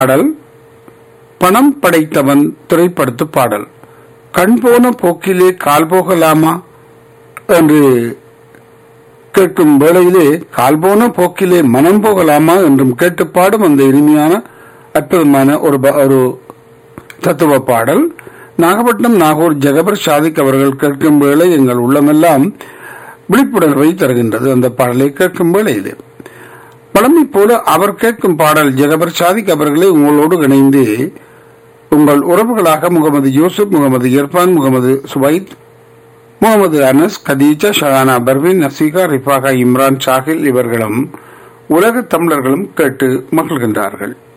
பாடல் பணம் படைத்தவன் திரைப்படத்து பாடல் கண் போன போக்கிலே கால் போகலாமா என்று கேட்கும் வேளையிலே கால் போன போக்கிலே மனம் போகலாமா என்றும் கேட்டு பாடும் அந்த இனிமையான அற்புதமான ஒரு ப- ஒரு தத்துவ பாடல் நாகப்பட்டினம் நாகூர் ஜெகபர் சாதிக் அவர்கள் கேட்கும் வேளை எங்கள் உள்ளமெல்லாம் விழிப்புணர்வை தருகின்றது அந்த பாடலை கேட்கும் வேளையிலே பழமை போல அவர் கேட்கும் பாடல் ஜெகபர் சாதிக் அவர்களை உங்களோடு இணைந்து உங்கள் உறவுகளாக முகமது யூசுப் முகமது இர்பான் முகமது சுவைத் முகமது அனஸ் கதீஜா ஷஹானா பர்வீன் நசீகா ரிஃபாகா இம்ரான் ஷாகில் இவர்களும் உலக தமிழர்களும் கேட்டு மகிழ்கின்றார்கள்